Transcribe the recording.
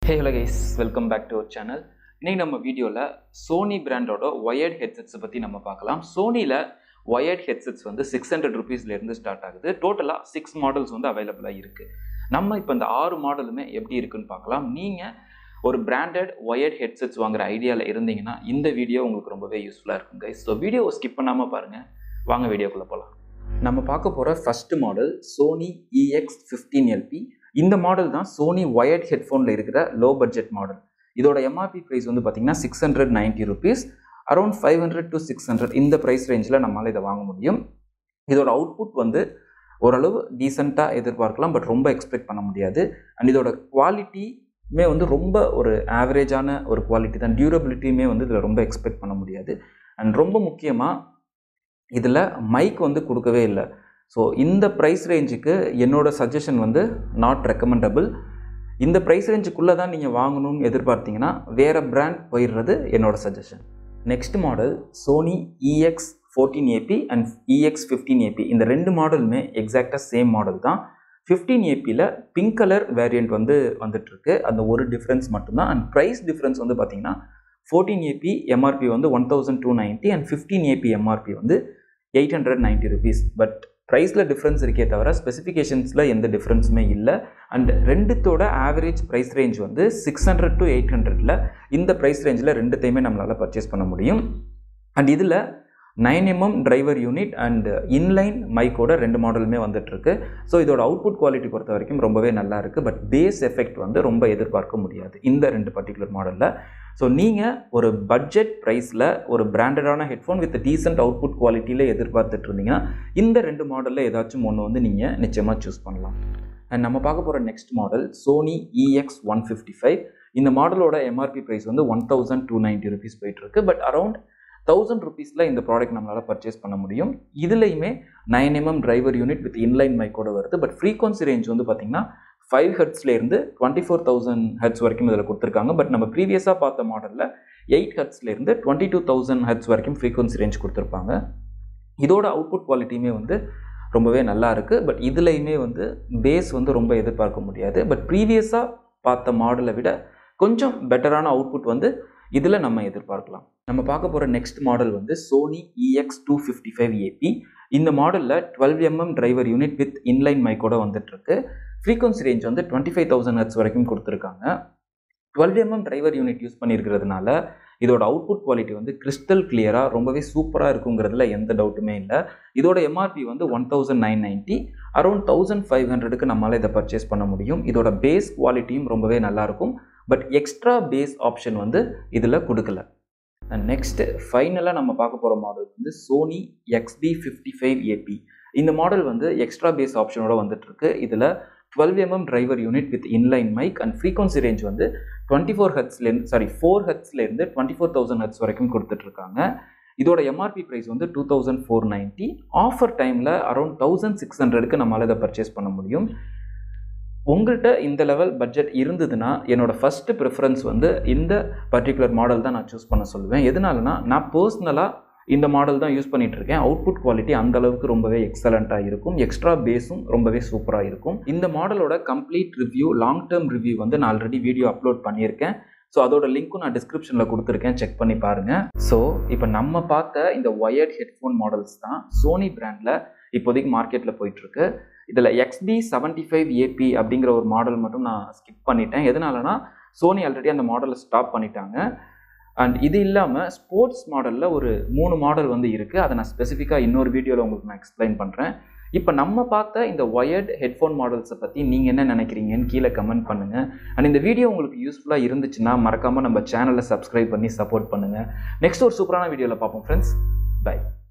hey hello guys welcome back to our channel இன்னைக்கு நம்ம வீடியோவில் சோனி பிராண்டோட ஒயர்ட் ஹெட்செட்ஸை பற்றி நம்ம பார்க்கலாம் சோனியில் ஒயர்ட் ஹெட்செட்ஸ் வந்து சிக்ஸ் ஹண்ட்ரட் ருபீஸ்லேருந்து ஸ்டார்ட் ஆகுது டோட்டலாக சிக்ஸ் மாடல்ஸ் வந்து அவைலபிளாக இருக்குது நம்ம இப்போ இந்த ஆறு மாடலுமே எப்படி இருக்குன்னு பார்க்கலாம் நீங்கள் ஒரு பிராண்டட் ஒயர்ட் ஹெட்செட்ஸ் வாங்குற ஐடியாவில் இருந்தீங்கன்னா இந்த வீடியோ உங்களுக்கு ரொம்பவே யூஸ்ஃபுல்லாக இருக்கும் கைஸ் ஸோ வீடியோவை ஸ்கிப் பண்ணாமல் பாருங்கள் வாங்க வீடியோக்குள்ளே போகலாம் நம்ம பார்க்க போகிற first model Sony EX fifteen LP இந்த மாடல் தான் சோனி ஒயர்ட் ஹெட்ஃபோனில் இருக்கிற லோ பட்ஜெட் மாடல் இதோட எம்ஆர்பி ப்ரைஸ் வந்து பார்த்தீங்கன்னா six hundred ninety rupees around five hundred to six hundred இந்த ப்ரைஸ் ரேஞ்சில் நம்மளால் இதை வாங்க முடியும் இதோட அவுட்புட் வந்து ஓரளவு டீசெண்டாக எதிர்பார்க்கலாம் பட் ரொம்ப எக்ஸ்பெக்ட் பண்ண முடியாது அண்ட் இதோட குவாலிட்டியுமே வந்து ரொம்ப ஒரு ஆவரேஜான ஒரு குவாலிட்டி தான் டியூரபிலிட்டியுமே வந்து இதில் ரொம்ப எக்ஸ்பெக்ட் பண்ண முடியாது அண்ட் ரொம்ப முக்கியமாக இதில் மைக் வந்து கொடுக்கவே இல்லை ஸோ இந்த ப்ரைஸ் ரேஞ்சுக்கு என்னோட சஜஷன் வந்து நாட் ரெக்கமெண்டபிள் இந்த ப்ரைஸ் ரேஞ்சுக்குள்ளே தான் நீங்கள் வாங்கணும்னு எதிர்பார்த்தீங்கன்னா வேறு பிராண்ட் போயிடுறது என்னோட suggestion next model Sony EX fourteen AB and EX fifteen AB இந்த ரெண்டு மாடலுமே எக்ஸாக்டாக சேம் மாடல் தான் ஃபிஃப்டீன் ஏபியில் பிங்க் கலர் வேரியண்ட் வந்து வந்துட்டுருக்கு அந்த ஒரு டிஃப்ரென்ஸ் மட்டும்தான் அண்ட் ப்ரைஸ் டிஃப்ரென்ஸ் வந்து பார்த்தீங்கன்னா ஃபோர்டீன் ஏபி எம்ஆர்பி வந்து one thousand two ninety and fifteen AB MRP வந்து eight hundred ninety rupees but ப்ரைஸில் டிஃப்ரென்ஸ் இருக்கே தவிர ஸ்பெசிஃபிகேஷன்ஸில் எந்த டிஃப்ரென்ஸுமே இல்லை அண்ட் ரெண்டுத்தோட ஆவரேஜ் ப்ரைஸ் ரேஞ்ச் வந்து சிக்ஸ் ஹண்ட்ரட் டு எயிட் ஹண்ட்ரடில் இந்த ப்ரைஸ் ரேஞ்சில் ரெண்டுத்தையுமே நம்மளால் பர்ச்சேஸ் பண்ண முடியும் அண்ட் இதில் nine mm driver unit and inline மைக்கோட ரெண்டு மாடலுமே வந்துட்டுருக்கு ஸோ இதோட அவுட்புட் குவாலிட்டி பொறுத்த வரைக்கும் ரொம்பவே நல்லா இருக்குது பட் பேஸ் எஃபெக்ட் வந்து ரொம்ப எதிர்பார்க்க முடியாது இந்த ரெண்டு பர்டிகுலர் மாடலில் ஸோ நீங்கள் ஒரு பட்ஜெட் ப்ரைஸில் ஒரு பிராண்டடான ஹெட்ஃபோன் வித் டீசென்ட் அவுட்புட் குவாலிட்டியில் எதிர்பார்த்துட்டு இருந்தீங்கன்னா இந்த ரெண்டு மாடலில் ஏதாச்சும் ஒன்று வந்து நீங்கள் நிச்சயமாக சூஸ் பண்ணலாம் அண்ட் நம்ம பார்க்க போகிற next model Sony EX one fifty five இந்த மாடலோட எம்ஆர்பி ப்ரைஸ் வந்து one thousand two ninety rupees போயிட்டுருக்கு பட் அரௌண்ட் தௌசண்ட் ருபீஸில் இந்த ப்ராடக்ட் நம்மளால் பர்ச்சேஸ் பண்ண முடியும் இதுலேயுமே nine mm driver unit with inline மைக்கோட வருது பட் ஃப்ரீக்வன்சி ரேஞ்ச் வந்து பார்த்திங்கன்னா ஃபைவ் ஹெட்ஸ்லேருந்து டுவெண்ட்டி ஃபோர் தௌசண்ட் ஹெட்ஸ் வரைக்கும் இதில் கொடுத்துருக்காங்க பட் நம்ம ப்ரீவியஸாக பார்த்த மாடலில் எயிட் ஹெட்ஸ்லேருந்து டுவெண்ட்டி டூ தௌசண்ட் ஹெட்ஸ் வரைக்கும் ஃப்ரீக்வன்சி ரேஞ்ச் கொடுத்துருப்பாங்க இதோட அவுட்புட் குவாலிட்டியுமே வந்து ரொம்பவே நல்லா இருக்குது பட் இதுலையுமே வந்து பேஸ் வந்து ரொம்ப எதிர்பார்க்க முடியாது பட் ப்ரீவியஸாக பார்த்த மாடலை விட கொஞ்சம் பெட்டரான அவுட்புட் வந்து இதில் நம்ம எதிர்பார்க்கலாம் நம்ம பார்க்க போகிற நெக்ஸ்ட் மாடல் வந்து Sony EX two fifty five AB இந்த மாடலில் twelve mm driver unit with inline மைக்கோட வந்துட்டுருக்கு ஃப்ரீக்வன்சி ரேஞ்ச் வந்து டுவெண்ட்டி ஃபைவ் தௌசண்ட் ஹெட்ஸ் வரைக்கும் கொடுத்துருக்காங்க twelve mm driver unit use பண்ணியிருக்கிறதுனால இதோட அவுட்புட் குவாலிட்டி வந்து கிறிஸ்டல் கிளியராக ரொம்பவே சூப்பராக இருக்குங்கிறதுல எந்த டவுட்டுமே இல்லை இதோட எம்ஆர்பி வந்து one thousand nine ninety around thousand five ஹண்ட்ரடுக்கு நம்மளால் இதை பர்ச்சேஸ் பண்ண முடியும் இதோட பேஸ் குவாலிட்டியும் ரொம்பவே நல்லாயிருக்கும் பட் எக்ஸ்ட்ரா பேஸ் ஆப்ஷன் வந்து இதில் கொடுக்கல நெக்ஸ்ட்டு ஃபைனலாக நம்ம பார்க்க போகிற மாடல் வந்து Sony XB fifty five AB இந்த மாடல் வந்து எக்ஸ்ட்ரா பேஸ் ஆப்ஷனோட வந்துட்டுருக்கு இதில் twelve mm driver unit with inline mic and frequency range வந்து டுவெண்ட்டி ஃபோர் ஹெட்ஸ்லேருந்து சாரி ஃபோர் ஹெட்ஸ்லேருந்து டுவெண்ட்டி ஃபோர் தௌசண்ட் ஹெட்ஸ் வரைக்கும் கொடுத்துட்ருக்காங்க இதோட எம்ஆர்பி ப்ரைஸ் வந்து two thousand four ninety offer டைமில் அரௌண்ட் தௌசண்ட் சிக்ஸ் ஹண்ட்ரடுக்கு நம்மளால் இதை பர்ச்சேஸ் பண்ண முடியும் உங்கள்கிட்ட இந்த லெவல் பட்ஜெட் இருந்ததுன்னா என்னோட ஃபஸ்ட்டு ப்ரிஃபரன்ஸ் வந்து இந்த பர்டிகுலர் மாடல் தான் நான் சூஸ் பண்ண சொல்லுவேன் எதனாலனா நான் பர்சனலாக இந்த மாடல் தான் யூஸ் பண்ணிட்டு இருக்கேன் அவுட்புட் குவாலிட்டி அந்த அளவுக்கு ரொம்பவே எக்ஸலண்ட்டாக இருக்கும் எக்ஸ்ட்ரா பேஸும் ரொம்பவே சூப்பராக இருக்கும் இந்த மாடலோட complete review long term review வந்து நான் ஆல்ரெடி வீடியோ அப்லோட் பண்ணியிருக்கேன் ஸோ அதோட லிங்க்கும் நான் டிஸ்கிரிப்ஷனில் கொடுத்துருக்கேன் செக் பண்ணி பாருங்கள் ஸோ இப்போ நம்ம பார்த்த இந்த ஒயர்ட் ஹெட்ஃபோன் மாடல்ஸ் தான் சோனி பிராண்டில் இப்போதைக்கு மார்க்கெட்டில் போயிட்டுருக்கு இதில் எக்ஸ்பி செவன்ட்டி ஃபைவ் ஏபி அப்படிங்கிற ஒரு மாடல் மட்டும் நான் ஸ்கிப் பண்ணிட்டேன் எதனாலனா சோனி ஆல்ரெடி அந்த மாடலை ஸ்டாப் பண்ணிட்டாங்க அண்ட் இது இல்லாமல் ஸ்போர்ட்ஸ் மாடலில் ஒரு மூணு மாடல் வந்து இருக்குது அதை நான் ஸ்பெசிஃபிக்காக இன்னொரு வீடியோவில் உங்களுக்கு நான் எக்ஸ்பிளைன் பண்ணுறேன் இப்போ நம்ம பார்த்த இந்த ஒயர்ட் ஹெட்ஃபோன் மாடல்ஸை பற்றி நீங்கள் என்ன நினைக்கிறீங்கன்னு கீழே கமெண்ட் பண்ணுங்கள் அண்ட் இந்த வீடியோ உங்களுக்கு யூஸ்ஃபுல்லாக இருந்துச்சுன்னா மறக்காமல் நம்ம சேனலை சப்ஸ்கிரைப் பண்ணி சப்போர்ட் பண்ணுங்கள் நெக்ஸ்ட் ஒரு சூப்பரான வீடியோவில் பார்ப்போம் ஃப்ரெண்ட்ஸ் பை